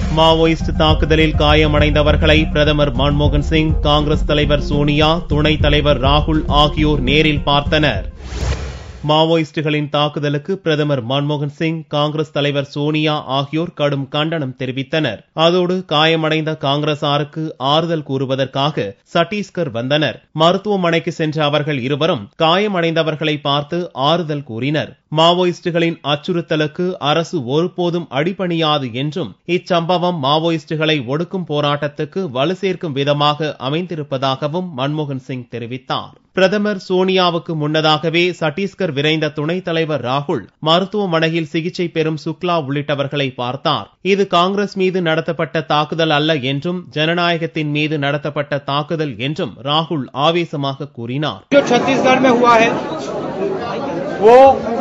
Maoist தாக்குதலில் காயமடைந்தவர்களை பிரதமர் மன்மோகன் சிங் காங்கிரஸ் தலைவர் சோனியா துணைத் தலைவர் ராகுல் ஆகியோர் நேரில் பார்த்தனர் மாவோயிஸ்டுகளின் தாக்குதலுக்கு பிரதமர் மன்மோகன் சிங் காங்கிரஸ் தலைவர் சோனியா ஆகியோர் கடும் கண்டனம் தெரிவித்தனர் அதோடு காயமடைந்த காங்கிரசாருக்கு ஆறுதல் கூறுவதற்காக சத்தீஸ்கர் வந்தனர் மருத்துவமனைக்கு சென்ற அவர்கள் இருவரும் காயமடைந்தவர்களை பார்த்து ஆறுதல் கூறினர் மாவோயிஸ்டுகளின் அச்சுறுத்தலுக்கு அரசு ஒருபோதும் அடிபணியாது என்றும் இச்சம்பவம் மாவோயிஸ்டுகளை ஒடுக்கும் போராட்டத்துக்கு வலு சேர்க்கும் விதமாக அமைந்திருப்பதாகவும் மன்மோகன் சிங் தெரிவித்தார் பிரதமர் சோனியாவுக்கு முன்னதாகவே சத்தீஸ்கர் விரைந்த துணைத் தலைவர் ராகுல் மருத்துவமனையில் சிகிச்சை பெறும் சுக்லா உள்ளிட்டவர்களை பார்த்தார் இது காங்கிரஸ் மீது நடத்தப்பட்ட தாக்குதல் அல்ல என்றும் ஜனநாயகத்தின் மீது நடத்தப்பட்ட தாக்குதல் என்றும் ராகுல் ஆவேசமாக கூறினார் जो छत्तीसगढ़ में हुआ है वो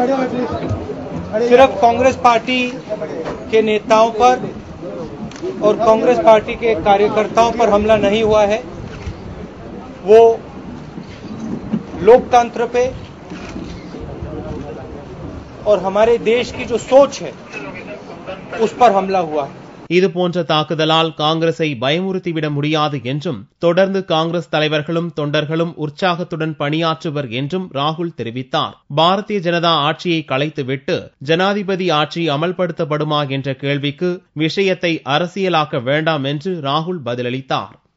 सिर्फ कांग्रेस पार्टी के नेताओं पर और कांग्रेस पार्टी के कार्यकर्ताओं पर हमला नहीं हुआ है वो लोकतंत्र पे और हमारे देश की जो सोच है उस पर हमला हुआ है இதுபோன்ற தாக்குதலால் காங்கிரஸை பயமுறுத்திவிட முடியாது என்றும் தொடர்ந்து காங்கிரஸ் தலைவர்களும் தொண்டர்களும் உற்சாகத்துடன் பணியாற்றுவர் என்றும் ராகுல் தெரிவித்தார் பாரதிய ஜனதா ஆட்சியை கலைத்துவிட்டு ஜனாதிபதி ஆட்சி அமல்படுத்தப்படுமா என்ற கேள்விக்கு விஷயத்தை அரசியலாக்க வேண்டாம் என்று ராகுல் பதிலளித்தார்